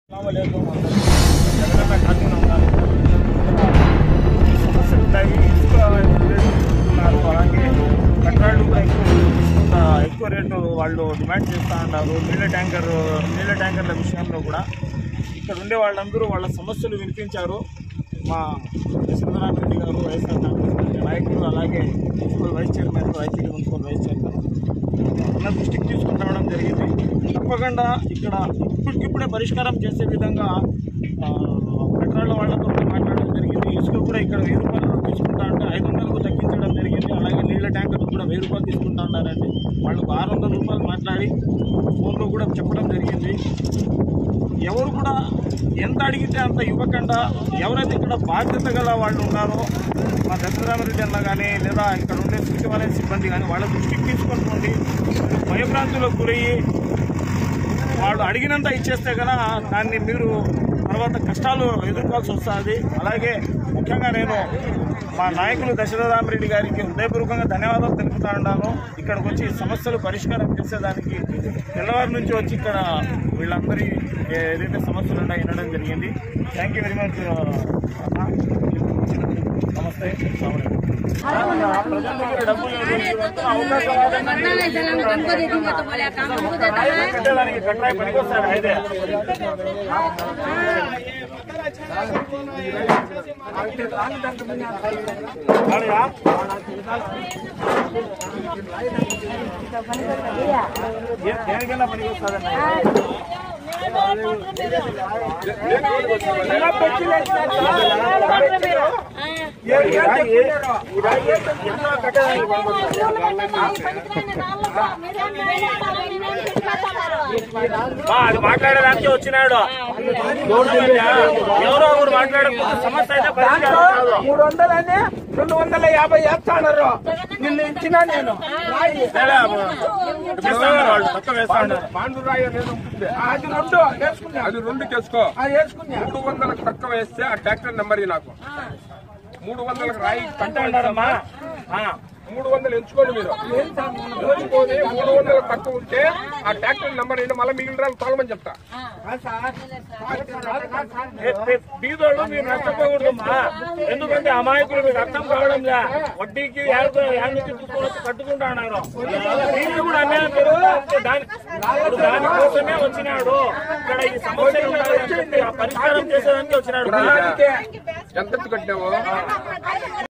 అస్సలాముఅలైకుం అందరికీ. జగనన్న కార్తీక నమస్కారాలు. సమస్యలు ఉంటాయి ఇసుక రేటు పెంచుతున్నారు అలాగే పెట్రోల్ కూడా ఎక్కువ ఆ, ఎక్కువ రేటు వాళ్ళు డిమాండ్ చేస్తూ ఉన్నారు నీళ్ళ ట్యాంకర్ నీళ్ళ ట్యాంకర్ల విషయంలో కూడా ఇక్కడ ఉండే వాళ్ళందరూ వాళ్ళ సమస్యలు వినిపించారు మా రెడ్డి గారు వైఎస్ఆర్ కాంగ్రెస్ పార్టీ నాయకులు అలాగే municipal vice chairman YCP municipal vice chairman అన్న దృష్టికి తీసుకుని రావడం జరిగింది తప్పకుండా ఇక్కడ ఇప్పటికిప్పుడే పరిష్కారం చేసే విధంగా ఆ, పెట్రోల్ వాళ్ళతో కూడా మాట్లాడడం జరిగింది ఇసుక కూడా ఇక్కడ వెయ్యి రూపాయలు తీసుకుంటా అంటే ఐదు వందలకు తగ్గించడం జరిగింది అలాగే నీళ్ళ ట్యాంకర్లు కూడా వెయ్యి రూపాయలు తీసుకుంటా ఉన్నారండి వాళ్ళకు ఆరు వందల రూపాయలు మాట్లాడి ఫోన్లో కూడా చెప్పడం జరిగింది ఎవరు కూడా ఎంత అడిగితే అంత ఇవ్వకుండా ఎవరైతే ఇక్కడ బాధ్యత గల వాళ్ళు ఉన్నారో మా దశరామరెడ్డి అన్న కానీ లేదా ఇక్కడ ఉండే సచివాలయ సిబ్బంది కానీ వాళ్ళ దృష్టికి తీసుకొని పోండి భయభ్రాంతులకు గురయ్యి వాళ్ళు అడిగినంత ఇచ్చేస్తే కనుక దాన్ని మీరు తర్వాత కష్టాలు ఎదుర్కోవాల్సి వస్తుంది అలాగే ముఖ్యంగా నేను మా నాయకులు దశరథరామరెడ్డి గారికి హృదయపూర్వకంగా ధన్యవాదాలు తెలుపుతా ఉన్నాను ఇక్కడికి వచ్చి సమస్యలు పరిష్కారం చేసేదానికి తెల్లవారి నుంచి వచ్చి ఇక్కడ వీళ్ళందరి ఏదైతే సమస్యలు ఉన్నాయో వినడం జరిగింది థ్యాంక్ యూ వెరీ మచ్ నమస్తే ప్రజల దగ్గర డబ్బులు అవకాశం కట్టడానికి కట్టాయి పనికొస్తారు అయితే ఆడయా? ఏ- దేనికైనా పనికొస్తుందన్న బా, అది మాట్లాడడానికి వచ్చినాడు ఎవరో ఒకరు మాట్లాడకపోతే సమస్య అయితే పరిష్కారం కాదు. మూడు వందలని రెండు వందల యాభై వేస్తాడారు నిన్ను ఇచ్చినా నేను రాయి. లేదా, వేస్తా ఉన్నారు వాళ్ళు, తక్కువ వేస్తా ఉన్నారు. పాండురాయి అనేది ఉంటుంది అది రెండు వేసుకున్నా అది రెండు చేసుకో అది వేసుకున్నా మూడు వందలకు తక్కువ వేస్తే ఆ ట్రాక్టర్ నెంబర్ ఇ నాకు మూడు వందలకు రాయి అంటా ఉన్నారమ్మా ఆ, మూడు వందలు ఎంచుకోండి మీరు ఎంచుకొని మూడు వందలకు తక్కువ ఉంటే ఆ ట్రాక్టర్ నెంబర్ ఏంటో మళ్ళీ మిగిలిన రాళ్ళు తోలమని చెప్తా ఏ- ఏ- బీదోళ్ళు మీరు నష్టపోకూడదమ్మా ఎందుకంటే అమాయకులు మీకు అర్థం కావడంలే వడ్డీకి యాభై యాభై తీసుకొని వచ్చి కట్టుకుంటా ఉన్నారు వీళ్ళు కూడా అన్యాయం జరుగుతుంటే దాని ఇప్పుడు దానికోసమే వచ్చినాడు ఇక్కడ ఈ సమస్యలు ఉన్నాయని చెప్పి ఆ పరిష్కారం చేసేదానికి వచ్చినాడు ఎంత కట్టావు